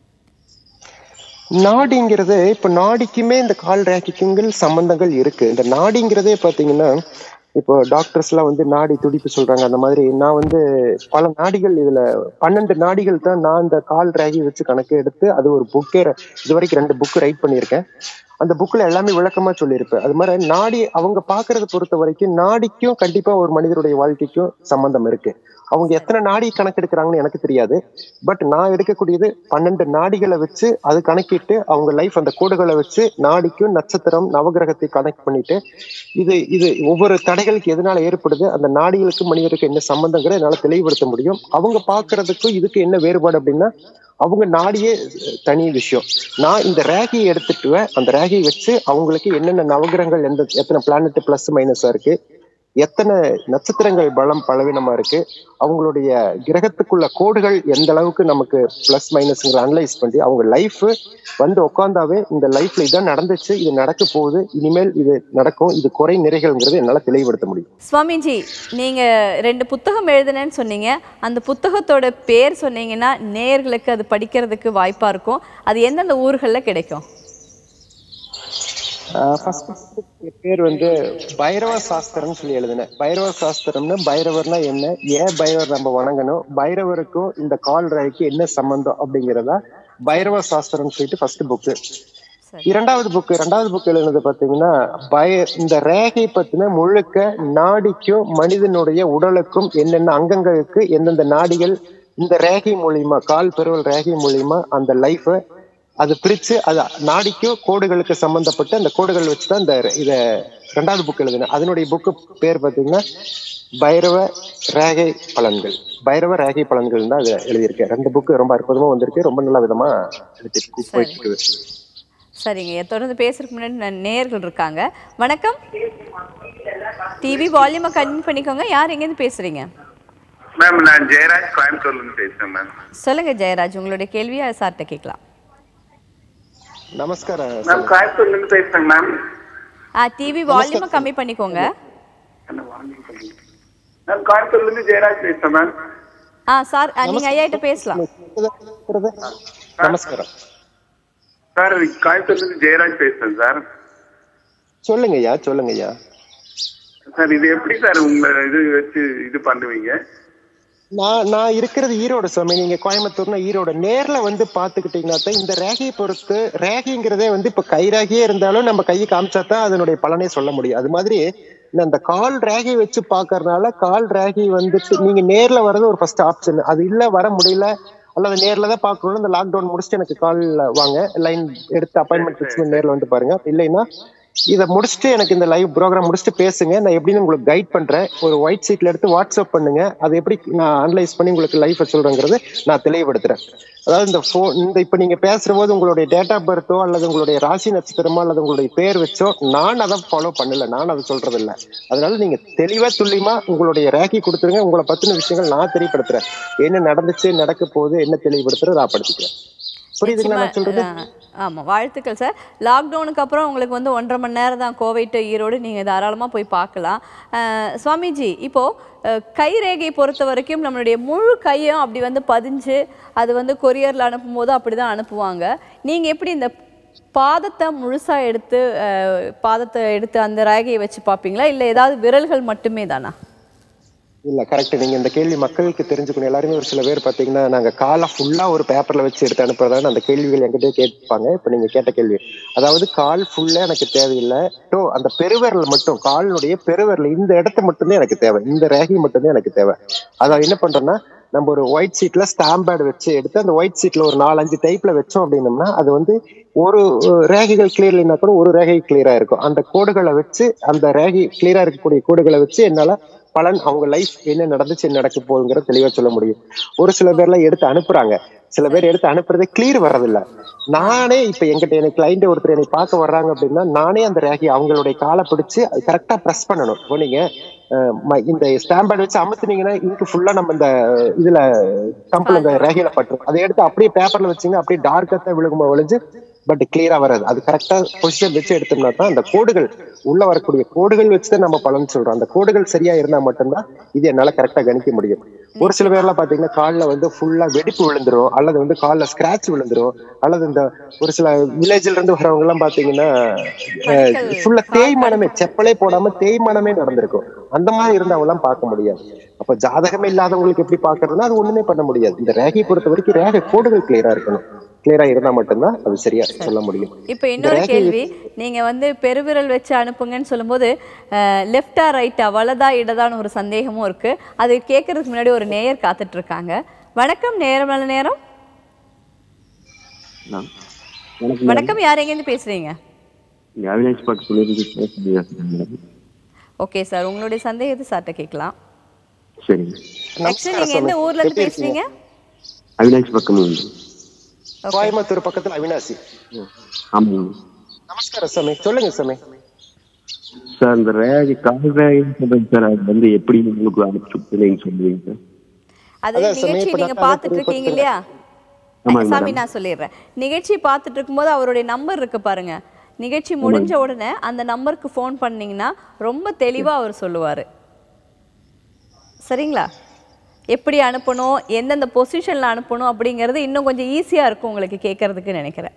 நாடிங்கிறது இப்ப நாடிக்குமே இந்த கால் ரேகைக்குங்கள் சம்பந்தங்கள் இருக்கு இந்த நாடிங்கிறதே பாத்தீங்கன்னா இப்போ டாக்டர்ஸ் எல்லாம் வந்து நாடி துடிப்பு சொல்றாங்க அந்த மாதிரி நான் வந்து பல நாடிகள் இதுல பன்னெண்டு நாடிகள் தான் நான் இந்த கால் ரேகை வச்சு கணக்கு எடுத்து அது ஒரு புக்கே இது வரைக்கும் ரெண்டு புக் ரைட் பண்ணியிருக்கேன் அந்த புக்ல எல்லாமே விளக்கமா சொல்லியிருப்பேன் அது மாதிரி நாடி அவங்க பாக்குறத பொறுத்த வரைக்கும் நாடிக்கும் கண்டிப்பா ஒரு மனிதருடைய வாழ்க்கைக்கும் சம்பந்தம் இருக்கு அவங்க எத்தனை நாடி கணக்கெடுக்கிறாங்கன்னு எனக்கு தெரியாது பட் நான் எடுக்கக்கூடியது பன்னெண்டு நாடிகளை வச்சு அது கணக்கிட்டு அவங்க லைஃப் அந்த கோடுகளை வச்சு நாடிக்கும் நட்சத்திரம் நவகிரகத்தை கனெக்ட் பண்ணிட்டு இது இது ஒவ்வொரு தடைகளுக்கு எதனால ஏற்படுது அந்த நாடிகளுக்கு மனிதருக்கு என்ன சம்பந்தங்கிற என்னால தெளிவுபடுத்த முடியும் அவங்க பாக்குறதுக்கும் இதுக்கு என்ன வேறுபாடு அப்படின்னா அவங்க நாடியே அஹ், தனி விஷயம் நான் இந்த ரேகையை எடுத்துட்டுவேன் அந்த ரேகையை வச்சு அவங்களுக்கு என்னென்ன நவகிரகங்கள் எந்த எத்தனை பிளானட் பிளஸ் மைனஸா இருக்கு எத்தனை நட்சத்திரங்கள் பலம் பலவீனமா இருக்கு அவங்களுடைய கிரகத்துக்குள்ள கோடுகள் எந்த அளவுக்கு நமக்கு பிளஸ் மைனஸ்ங்கிற அனலைஸ் பண்ணி அவங்க லைஃப் வந்து உட்காந்தாவே இந்த லைஃப்ல இதான் நடந்துச்சு இது நடக்க போகுது இனிமேல் இது நடக்கும் இது குறை நிறைகள்ங்கிறது என்னால தெளிவுபடுத்த முடியும் சுவாமிஜி நீங்க ரெண்டு புத்தகம் எழுதுனேன்னு சொன்னீங்க அந்த புத்தகத்தோட பேர் சொன்னீங்கன்னா நேயர்களுக்கு அது படிக்கிறதுக்கு வாய்ப்பா இருக்கும் அது எந்தெந்த ஊர்கள்ல கிடைக்கும் ஃபர்ஸ்ட் பேர் வந்து பைரவ சாஸ்திரம்னு சொல்லி எழுதினேன் பைரவ சாஸ்திரம்னு பைரவர்னா என்ன ஏன் பைரவர் நம்ம வணங்கணும் பைரவருக்கும் இந்த கால் ராய்க்கு என்ன சம்பந்தம் அப்படிங்கிறதா பைரவ சாஸ்திரம்னு சொல்லிட்டு ஃபர்ஸ்ட் புக்கு சரி. இரண்டாவது புக் இரண்டாவது புக் எழுதுனது பாத்தீங்கன்னா பய இந்த ரேகை பத்தின முழுக்க நாடிக்கும் மனிதனுடைய உடலுக்கும் என்னென்ன அங்கங்களுக்கு எந்தெந்த நாடிகள் இந்த ரேகை மூலியமா கால் பெருவல் ரேகை மூலியமா அந்த லைஃப அது பிரிச்சு அது நாடிக்கும் கோடுகளுக்கு சம்பந்தப்பட்ட அந்த கோடுகள் வச்சுதான் இந்த இத ரெண்டாவது புக் எழுதினேன் அதனுடைய புக்கு பேர் பாத்தீங்கன்னா பைரவ ரேகை பலன்கள் பைரவ ரேகை பலன்கள் தான் அதை எழுதியிருக்கேன் ரெண்டு புக்கு ரொம்ப அற்புதமா வந்திருக்கு ரொம்ப நல்ல விதமா எழுதிருக்கு போயிட்டு இருக்குது சரிங்க தொடர்ந்து பேசுறதுக்கு முன்னாடி ந- நேயர்கள் இருக்காங்க வணக்கம் டிவி வால்யூமை கம்மி பண்ணிக்கோங்க யார் எங்கேருந்து பேசுறீங்க மேம் நான் ஜெயராஜ் கோயம்புத்தூர்ல இருந்து பேசுறேன் மேம் சொல்லுங்க ஜெயராஜ் உங்களுடைய கேள்வியை சார்கிட்ட கேட்கலாம் நமஸ்காரம் மேம் கோயம்புத்தூர்ல இருந்து பேசுறேன் மேம் ஆ டிவி வால்யூமை கம்மி பண்ணிக்கோங்க மேம் கோயம்புத்தூர்ல இருந்து ஜெயராஜ் பேசுறேன் மேம் ஆ சார் ஆ, நீங்க ஐயா கிட்ட பேசலாம் நமஸ்காரம் சார் கோயம்புத்தூர்ல இருந்து ஜெயராஜ் பேசுறேன் சார் சொல்லுங்கய்யா சொல்லுங்கய்யா சார் இது எப்படி சார் உங்க இது வச்சு இது பண்ணுவீங்க நான் நான் இருக்கிறது ஈரோடு சுவாமி நீங்க கோயம்புத்தூர்னா ஈரோடு நேர்ல வந்து பாத்துக்கிட்டீங்கன்னா தான் இந்த ரேகையை பொறுத்து ரேகைங்கிறதே வந்து இப்ப கை ரேகையே இருந்தாலும் நம்ம கையை காமிச்சா தான் அதனுடைய பலனே சொல்ல முடியும் அது மாதிரி இந்த அந்த கால் ரேகை வச்சு பாக்குறதுனால கால் ரேகை வந்துட்டு நீங்க நேர்ல வர்றது ஒரு ஃபர்ஸ்ட் ஆப்ஷன் அது இல்ல வர முடியல அல்லது நேர்ல தான் பார்க்கணும் இந்த லாக்டவுன் முடிச்சுட்டு எனக்கு கால் வாங்க லைன் எடுத்து அப்பாயின்மெண்ட் ஃபிக்ஸ் பண்ணி நேர்ல வந்து பாருங்க இல்லைன்னா இதை முடிச்சுட்டு எனக்கு இந்த லைவ் ப்ரோக்ராம் முடிச்சுட்டு பேசுங்க நான் எப்படின்னு உங்களுக்கு கைட் பண்றேன் ஒரு ஒயிட் சீட்ல எடுத்து வாட்ஸ்அப் பண்ணுங்க அதை எப்படி நான் அனலைஸ் பண்ணி உங்களுக்கு லைஃபை சொல்றேங்கிறது நான் தெளிவுபடுத்துறேன் அதாவது இந்த ஃபோ இந்த இப்ப நீங்க பேசுற போது உங்களுடைய டேட் ஆஃப் பர்த்தோ அல்லது உங்களுடைய ராசி நட்சத்திரமோ அல்லது உங்களுடைய பேர் வச்சோ நான் அதை ஃபாலோ பண்ணல நான் அதை சொல்றது இல்ல அதனால நீங்க தெளிவா துல்லியமா உங்களுடைய ரேக்கி கொடுத்துருங்க உங்களை பத்தின விஷயங்கள் நான் தெரியப்படுத்துறேன் என்ன நடந்துச்சு நடக்க போகுது என்ன தெளிவுபடுத்துறது நான் படுத்திக்கிறேன் புரியுதுங்களா நான் சொல்றது நிச்சயமா, ஆ, ஆமா வாழ்த்துக்கள் சார் லாக்டவுனுக்கு அப்புறம் உங்களுக்கு வந்து ஒன்றரை மணி நேரம் தான் கோவை to ஈரோடு நீங்க தாராளமா போய் பார்க்கலாம் அஹ், சுவாமிஜி இப்போ அஹ், கை ரேகை பொறுத்த வரைக்கும் நம்மளுடைய முழு கையும் அப்படி வந்து பதிஞ்சு அது வந்து கொரியர்ல அனுப்பும்போது அப்படிதான் அனுப்புவாங்க நீங்க எப்படி இந்த பாதத்தை முழுசா எடுத்து அஹ், பாதத்தை எடுத்து அந்த ரேகையை வச்சு பார்ப்பீங்களா இல்லை ஏதாவது விரல்கள் மட்டுமே தானா இல்ல கரெக்ட் நீங்க இந்த கேள்வி மக்களுக்கு தெரிஞ்சுக்கணும் எல்லாருமே ஒரு சில பேர் பாத்தீங்கன்னா நாங்க காலை ஃபுல்லா ஒரு பேப்பர்ல வச்சு எடுத்து அனுப்புறதான்னு அந்த கேள்விகள் என்கிட்ட கேட்பாங்க இப்ப நீங்க கேட்ட கேள்வி அதாவது கால் ஃபுல்லா எனக்கு தேவையில்லை டோ அந்த பெருவிரல் மட்டும் காலினுடைய பெருவிரல் இந்த இடத்த மட்டும்தான் எனக்கு தேவை இந்த ரேகை மட்டும்தான் எனக்கு தேவை அதாவது என்ன பண்றோம்னா நம்ம ஒரு ஒயிட் சீட்ல ஸ்டாம்ப் பேட் வச்சு எடுத்து அந்த ஒயிட் சீட்ல ஒரு நாலஞ்சு டைப்ல வச்சோம் அப்படின்னம்னா அது வந்து ஒரு அஹ், ரேகைகள் கிளியர் இல்லைன்னா கூட ஒரு ரேகை கிளியரா இருக்கும் அந்த கோடுகளை வச்சு அந்த ரேகை கிளியரா இருக்கக்கூடிய கோடுகளை வச்சு என்னால பலன் அவங்க லைஃப் என்ன நடந்துச்சு என்ன நடக்க போகுதுங்கிற தெளிவா சொல்ல முடியும் ஒரு சில பேர்லாம் எடுத்து அனுப்புறாங்க சில பேர் எடுத்து அனுப்புறதே கிளியர் வர்றதில்ல நானே இப்ப எங்கிட்ட எனக்கு கிளைண்ட் ஒருத்தர் என்னை பார்க்க வர்றாங்க அப்படின்னா நானே அந்த ரேகை அவங்களுடைய காலை பிடிச்சு அது கரெக்டா பிரஸ் பண்ணணும் இப்போ நீங்க அஹ், ம- இந்த ஸ்டாம்ப் பேட் வச்சு அமுத்துனீங்கன்னா இங்கு ஃபுல்லா நம்ம இந்த இதுல கம்பிள் இந்த ரேகையில பட்டுரும் அதை எடுத்து அப்படியே பேப்பர்ல வச்சீங்க அப்படியே டார்க்கா தான் விழுகுமா ஒழிஞ்சு பட் கிளியரா வராது அது கரெக்டா பொசிஷன் வச்சு எடுத்தோம்னா தான் அந்த கோடுகள் உள்ள வரக்கூடிய கோடுகள் வச்சு தான் நம்ம பலன் சொல்றோம் அந்த கோடுகள் சரியா இருந்தா மட்டும்தான் இது என்னால கரெக்டா கணிக்க முடியும் ஒரு சில பேர்லாம் பாத்தீங்கன்னா கால்ல வந்து ஃபுல்லா வெடிப்பு விழுந்துரும் அல்லது வந்து கால்ல ஸ்கிராட்ச் விழுந்துரும் அல்லது இந்த ஒரு சில வில்லேஜ்ல இருந்து வரவங்க எல்லாம் பாத்தீங்கன்னா கற்கள், ஃபுல்லா தேய்மானமே செப்பலே போடாம தேய்மானமே நடந்திருக்கும் அந்த மாதிரி இருந்தவங்க எல்லாம் பார்க்க முடியாது அப்ப ஜாதகமே இல்லாதவங்களுக்கு எப்படி பாக்குறதுன்னா அது ஒண்ணுமே பண்ண முடியாது இந்த ரேகை பொறுத்த வரைக்கும் ரேகை கோடுகள் கிளியரா இருக்கணும் கிளியரா இருந்தா மட்டும்தான் அது சரியா சொல்ல முடியும் இப்போ இன்னொரு ரேகை கேள்வி நீங்க வந்து பெருவிரல் வச்சு அனுப்புங்கன்னு சொல்லும்போது லெஃப்டா ரைட்டா வலதா இடதான்னு ஒரு சந்தேகமும் இருக்கு அது கேட்கறதுக்கு முன்னாடி ஒரு நேயர் காத்துட்டு இருக்காங்க வணக்கம் நேரம் நல்ல நேரம் வணக்கம் யார் எங்கேருந்து பேசுறீங்க இங்க அவினாஷ் பாட்டு சொல்லியிருந்து பேச முடியாது மேடம் ஓகே சார் உங்களுடைய சந்தேகத்தை சார்ட்ட கேட்கலாம் சரிங்க ஆக்சுவலி நீங்க எந்த ஊர்ல இருந்து பேசுறீங்க அவினாஷ் பக்கம் உண்டு கோயம்புத்தூர் பக்கத்துல அவினாசி ஆமாங்க நமஸ்காரம் சாமி சொல்லுங்க சாமி சார் இந்த ரேகை கால் ரேகைன்னு சொல்றேன் சார் அது வந்து எப்படி உங்களுக்கு அனுப்பிச்சுன்னு சொல்லுவீங்க சார் அது அதான் சாமி, நிகழ்ச்சி இப்ப நீங்க நான் பார்த்துட்டு இருக்கீங்க இல்லையா ஆமாங்க சாமி மேடம். நான் சொல்லிடுறேன் நிகழ்ச்சி பார்த்துட்டு இருக்கும்போது அவருடைய நம்பர் இருக்கு பாருங்க நிகழ்ச்சி முடிஞ்ச உடனே அந்த நம்பருக்கு ஃபோன் பண்ணீங்கன்னா ரொம்ப தெளிவா அவர் சொல்லுவாரு சரிங்களா எப்படி அனுப்பணும் எந்தெந்த பொசிஷன்ல அனுப்பணும் அப்படிங்கிறது இன்னும் கொஞ்சம் ஈஸியா இருக்கும் உங்களுக்கு கேட்கறதுக்கு நினைக்கிறேன்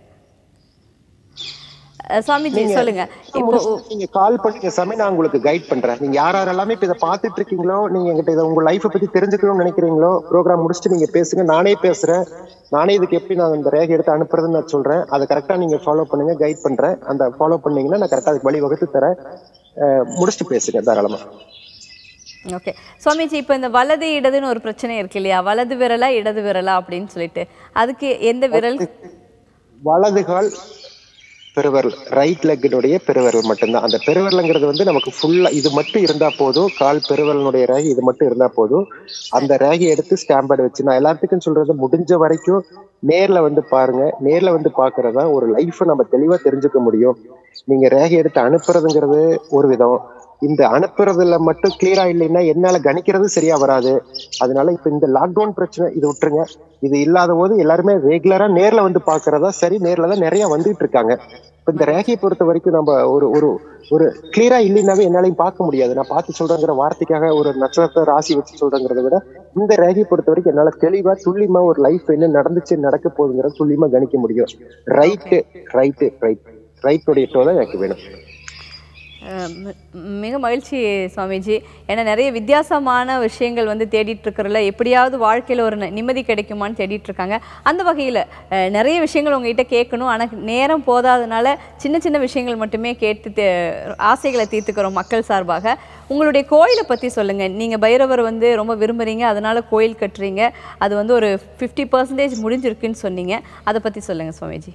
அஹ் சுவாமிஜி சொல்லுங்க இப்போ நீங்க கால் பண்ணுங்க சாமி நான் உங்களுக்கு கைட் பண்றேன் நீங்க யார் யாரெல்லாமே இப்ப இதை பாத்துட்டு இருக்கீங்களோ நீங்க என்கிட்ட இதை உங்க லைஃப பத்தி தெரிஞ்சுக்கணும்னு நினைக்கிறீங்களோ ப்ரோக்ராம் முடிச்சுட்டு நீங்க பேசுங்க நானே பேசுறேன் நானே இதுக்கு எப்படி நான் இந்த ரேகை எடுத்து அனுப்புறதுன்னு நான் சொல்றேன் அதை கரெக்டா நீங்க ஃபாலோ பண்ணுங்க கைட் பண்றேன் அந்த ஃபாலோ பண்ணீங்கன்னா நான் கரெக்டா அதுக்கு வழி வகுத்து தரேன் அஹ் முடிச்சுட்டு பேசுங்க தாராளமா ஓகே சுவாமிஜி இப்போ இந்த வலது இடதுன்னு ஒரு பிரச்சனை இருக்கு இல்லையா வலது விரலா இடது விரலா அப்படின்னு சொல்லிட்டு அதுக்கு எந்த விரல் வலது கால் பெருவிரல் ரைட் லெக்கினுடைய பெருவிரல் மட்டும்தான் அந்த பெருவிரலுங்கிறது வந்து நமக்கு ஃபுல்லா இது மட்டும் இருந்தா போதும் கால் பெருவிரலுடைய ரேகை இது மட்டும் இருந்தா போதும் அந்த ரேகையை எடுத்து ஸ்டாம்பேட் வச்சு நான் எல்லாத்துக்கும் சொல்றது முடிஞ்ச வரைக்கும் நேர்ல வந்து பாருங்க நேர்ல வந்து பாக்குறதா ஒரு லைஃப் நம்ம தெளிவா தெரிஞ்சுக்க முடியும் நீங்க ரேகை எடுத்து அனுப்புறதுங்கிறது ஒரு விதம் இந்த அனுப்புறதுல மட்டும் கிளியரா இல்லைன்னா என்னால கணிக்கிறது சரியா வராது அதனால இப்ப இந்த லாக்டவுன் பிரச்சனை இது விட்டுருங்க இது இல்லாத போது எல்லாருமே ரெகுலரா நேர்ல வந்து பாக்குறதா சரி நேர்ல தான் நிறைய வந்துட்டு இருக்காங்க இப்ப இந்த ரேகையை பொறுத்த வரைக்கும் நம்ம ஒரு ஒரு ஒரு கிளியரா இல்லைன்னாவே என்னாலையும் பார்க்க முடியாது நான் பார்த்து சொல்றேங்கிற வார்த்தைக்காக ஒரு நட்சத்திர ராசி வச்சு சொல்றேங்கிறத விட இந்த ரேகையை பொறுத்த வரைக்கும் என்னால தெளிவா துல்லியமா ஒரு லைஃப் என்ன நடந்துச்சு நடக்க போகுதுங்கிறத துல்லியமா கணிக்க முடியும் ரைட்டு ரைட்டு ரைட் ரைட்டுடைய டோ தான் எனக்கு வேணும் அஹ் மி- மிக மகிழ்ச்சி சுவாமிஜி ஏன்னா நிறைய வித்தியாசமான விஷயங்கள் வந்து தேடிட்டு இருக்கிறல எப்படியாவது வாழ்க்கையில் ஒரு ந- நிம்மதி கிடைக்குமான்னு தேடிட்டு இருக்காங்க அந்த வகையில் நிறைய விஷயங்கள் உங்ககிட்ட கேட்கணும் ஆனால் நேரம் போதாதனால சின்ன சின்ன விஷயங்கள் மட்டுமே கேட்டு தே- ஆசைகளை தீர்த்துக்கிறோம் மக்கள் சார்பாக உங்களுடைய கோயிலை பற்றி சொல்லுங்கள் நீங்கள் பைரவர் வந்து ரொம்ப விரும்புகிறீங்க அதனால கோயில் கட்டுறீங்க அது வந்து ஒரு ஃபிஃப்டி பர்சன்டேஜ் முடிஞ்சிருக்குன்னு சொன்னீங்க அதை பற்றி சொல்லுங்கள் சுவாமிஜி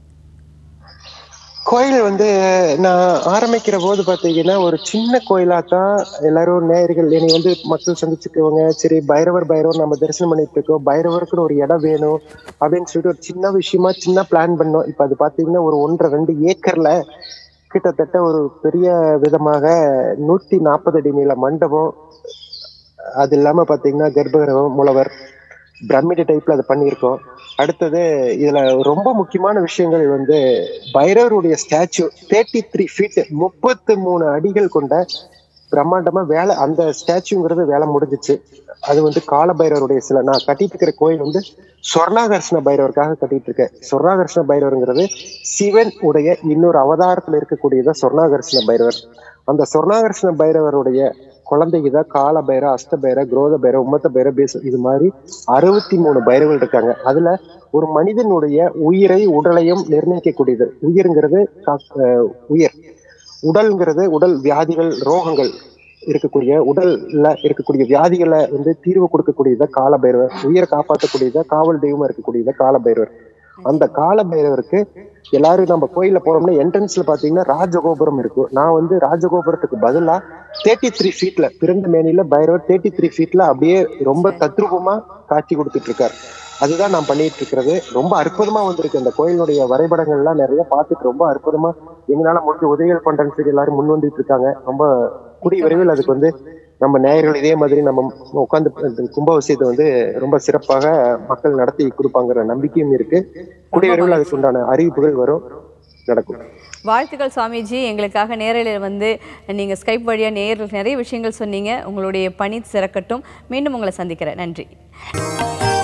கோயில் வந்து நான் ஆரம்பிக்கிற போது பாத்தீங்கன்னா ஒரு சின்ன கோயிலா தான் எல்லாரும் நேயர்கள் என்னை வந்து மக்கள் சந்திச்சுக்குவாங்க சரி பைரவர் பைரவர் நம்ம தரிசனம் பண்ணிட்டு இருக்கோம் பைரவருக்குன்னு ஒரு இடம் வேணும் அப்படின்னு சொல்லிட்டு ஒரு சின்ன விஷயமா சின்ன பிளான் பண்ணோம் இப்ப அது பாத்தீங்கன்னா ஒரு ஒன்றரை ரெண்டு ஏக்கர்ல கிட்டத்தட்ட ஒரு பெரிய விதமாக நூத்தி நாற்பது அடி நீள மண்டபம் அது இல்லாம பாத்தீங்கன்னா கர்ப்பகிரகம் மூலவர் பிரமிடு டைப்ல அதை பண்ணியிருக்கோம் அடுத்தது இதுல ரொம்ப முக்கியமான விஷயங்கள் வந்து பைரவருடைய ஸ்டாச்சு தேர்ட்டி த்ரீ ஃபீட் முப்பத்து மூணு அடிகள் கொண்ட பிரம்மாண்டமா வேலை அந்த ஸ்டாச்சுங்கிறது வேலை முடிஞ்சிச்சு அது வந்து கால பைரவருடைய சிலை நான் கட்டிட்டு இருக்கிற கோயில் வந்து சொர்ணாகர்ஷ்ண பைரவருக்காக கட்டிட்டு இருக்கேன் சொர்ணாகர்ஷ்ண பைரவருங்கிறது சிவன் உடைய இன்னொரு அவதாரத்துல இருக்கக்கூடியதான் சொர்ணாகர்ஷ்ண பைரவர் அந்த சொர்ணாகர்ஷ்ண பைரவருடைய குழந்தைக்கு தான் கால பைர அஷ்ட பைர குரோத பைர உம்மத்த பைர பேச இது மாதிரி அறுபத்தி மூணு பைரவர்கள் இருக்காங்க அதுல ஒரு மனிதனுடைய உயிரை உடலையும் நிர்ணயிக்கக்கூடியது உயிர்ங்கிறது கா- அஹ் உயிர் உடல்ங்கிறது உடல் வியாதிகள் ரோகங்கள் இருக்கக்கூடிய உடல்ல இருக்கக்கூடிய வியாதிகளை வந்து தீர்வு கொடுக்கக்கூடியத கால பைரவர் உயிரை காப்பாற்றக்கூடியத காவல் தெய்வமா இருக்கக்கூடியத கால பைரவர் அந்த கால பைரவருக்கு எல்லாரும் நம்ம கோயில்ல போறோம்னா என்ட்ரன்ஸ்ல பாத்தீங்கன்னா ராஜகோபுரம் இருக்கும் நான் வந்து ராஜகோபுரத்துக்கு பதிலா தேர்ட்டி த்ரீ ஃபீட்ல பிறந்த மேனில பைரவர் தேர்ட்டி த்ரீ ஃபீட்ல அப்படியே ரொம்ப தத்ரூபமா காட்சி கொடுத்துட்டு இருக்காரு அதுதான் நான் பண்ணிட்டு இருக்கிறது ரொம்ப அற்புதமா வந்திருக்கு அந்த கோயிலுடைய வரைபடங்கள் எல்லாம் நிறைய பார்த்துட்டு ரொம்ப அற்புதமா எங்களால முடிஞ்ச உதவிகள் பண்றேன்னு சொல்லி எல்லாரும் முன் வந்துட்டு இருக்காங்க ரொம்ப கூடிய விரைவில் அதுக்கு வந்து நம்ம நேயர்கள் இதே மாதிரி நம்ம உட்காந்து கும்பாபிஷேகத்தை வந்து ரொம்ப சிறப்பாக மக்கள் நடத்தி கொடுப்பாங்கிற நம்பிக்கையும் இருக்கு கூடிய விரைவில் அதுக்கு உண்டான அறிவிப்புகள் வரும் நடக்கும் வாழ்த்துக்கள் சுவாமிஜி எங்களுக்காக நேரில் வந்து நீங்கள் ஸ்கைப் வழியாக நேரில் நிறைய விஷயங்கள் சொன்னீங்க உங்களுடைய பணி சிறக்கட்டும் மீண்டும் உங்களை சந்திக்கிறேன் நன்றி